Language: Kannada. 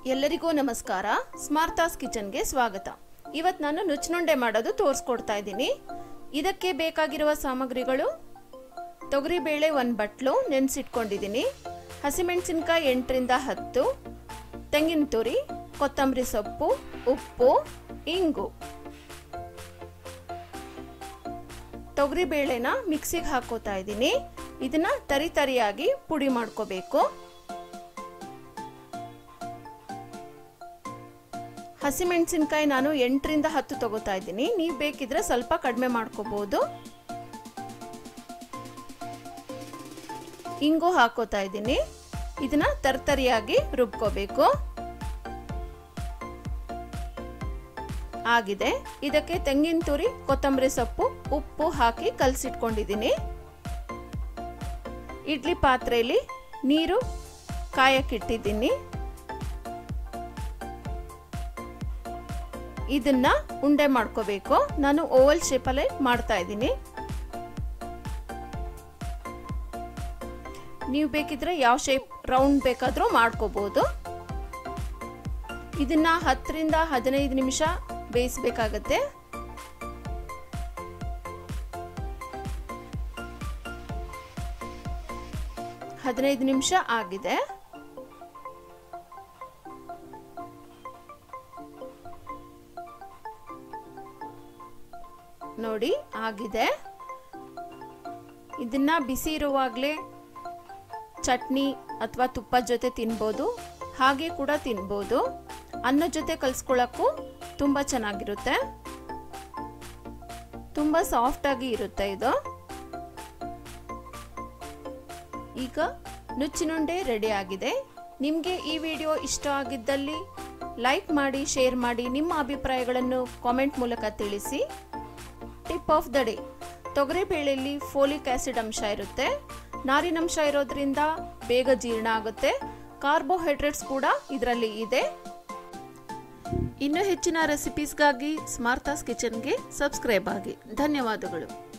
ಎಲ್ಲರಿಗೂ ನಮಸ್ಕಾರ ಸ್ಮಾರ್ತಾಸ್ ಕಿಚನ್ಗೆ ಸ್ವಾಗತ ಇವತ್ತು ನಾನು ನುಚ್ಚುನುಂಡೆ ಮಾಡೋದು ತೋರಿಸ್ಕೊಡ್ತಾ ಇದ್ದೀನಿ ಇದಕ್ಕೆ ಬೇಕಾಗಿರುವ ಸಾಮಗ್ರಿಗಳು ತೊಗರಿಬೇಳೆ ಒಂದು ಬಟ್ಲು ನೆನೆಸಿಟ್ಕೊಂಡಿದ್ದೀನಿ ಹಸಿಮೆಣಸಿನ್ಕಾಯಿ ಎಂಟರಿಂದ ಹತ್ತು ತೆಂಗಿನ ತುರಿ ಕೊತ್ತಂಬರಿ ಸೊಪ್ಪು ಉಪ್ಪು ಇಂಗು ತೊಗರಿಬೇಳೆನ ಮಿಕ್ಸಿಗೆ ಹಾಕೋತಾ ಇದ್ದೀನಿ ಇದನ್ನ ತರಿ ತರಿಯಾಗಿ ಪುಡಿ ಮಾಡ್ಕೋಬೇಕು ಹಸಿಮೆಣಸಿನ್ಕಾಯಿ ನಾನು ಎಂಟರಿಂದ ಹತ್ತು ತಗೋತಾ ಇದ್ದೀನಿ ನೀವು ಬೇಕಿದ್ರೆ ಸ್ವಲ್ಪ ಕಡಿಮೆ ಮಾಡ್ಕೋಬಹುದು ಇಂಗು ಹಾಕೋತಾ ಇದ್ದೀನಿ ಇದನ್ನ ತರ್ತರಿಯಾಗಿ ರುಬ್ಕೋಬೇಕು ಆಗಿದೆ ಇದಕ್ಕೆ ತೆಂಗಿನ ತುರಿ ಕೊತ್ತಂಬರಿ ಸೊಪ್ಪು ಉಪ್ಪು ಹಾಕಿ ಕಲಸಿಟ್ಕೊಂಡಿದ್ದೀನಿ ಇಡ್ಲಿ ಪಾತ್ರೆಯಲ್ಲಿ ನೀರು ಕಾಯಕ್ಕಿಟ್ಟಿದ್ದೀನಿ ಇದನ್ನ ಉಂಡೆ ಮಾಡ್ಕೋಬೇಕು ನಾನು ಓವಲ್ ಶೇಪಲ್ಲೇ ಮಾಡ್ತಾ ಇದ್ದೀನಿ ನೀವು ಬೇಕಿದ್ರೆ ಯಾವ ಶೇಪ್ ರೌಂಡ್ ಬೇಕಾದರೂ ಮಾಡ್ಕೋಬಹುದು ಇದನ್ನ ಹತ್ತರಿಂದ ಹದಿನೈದು ನಿಮಿಷ ಬೇಯಿಸ್ಬೇಕಾಗತ್ತೆ ಹದಿನೈದು ನಿಮಿಷ ಆಗಿದೆ ನೋಡಿ ಆಗಿದೆ ಇದನ್ನ ಬಿಸಿ ಇರುವಾಗಲೇ ಚಟ್ನಿ ಅಥವಾ ತುಪ್ಪದ ಜೊತೆ ತಿನ್ಬೋದು ಹಾಗೆ ಕೂಡ ತಿನ್ಬೋದು ಅನ್ನ ಜೊತೆ ಕಲಿಸ್ಕೊಳ್ಳೋಕ್ಕೂ ತುಂಬ ಚೆನ್ನಾಗಿರುತ್ತೆ ತುಂಬ ಸಾಫ್ಟಾಗಿ ಇರುತ್ತೆ ಇದು ಈಗ ನುಚ್ಚಿನುಂಡೆ ರೆಡಿ ಆಗಿದೆ ನಿಮಗೆ ಈ ವಿಡಿಯೋ ಇಷ್ಟ ಆಗಿದ್ದಲ್ಲಿ ಲೈಕ್ ಮಾಡಿ ಶೇರ್ ಮಾಡಿ ನಿಮ್ಮ ಅಭಿಪ್ರಾಯಗಳನ್ನು ಕಾಮೆಂಟ್ ಮೂಲಕ ತಿಳಿಸಿ ಟಿಪ್ ಆಫ್ ದ ಡೇ ತೊಗರಿಬೇಳೆಯಲ್ಲಿ ಫೋಲಿಕ್ ಆಸಿಡ್ ಅಂಶ ಇರುತ್ತೆ ನಾರಿನಂಶ ಇರೋದ್ರಿಂದ ಬೇಗ ಜೀರ್ಣ ಆಗುತ್ತೆ ಕಾರ್ಬೋಹೈಡ್ರೇಟ್ಸ್ ಕೂಡ ಇದರಲ್ಲಿ ಇದೆ ಇನ್ನೂ ಹೆಚ್ಚಿನ ರೆಸಿಪೀಸ್ಗಾಗಿ ಸ್ಮಾರ್ತಾಸ್ ಕಿಚನ್ಗೆ ಸಬ್ಸ್ಕ್ರೈಬ್ ಆಗಿ ಧನ್ಯವಾದಗಳು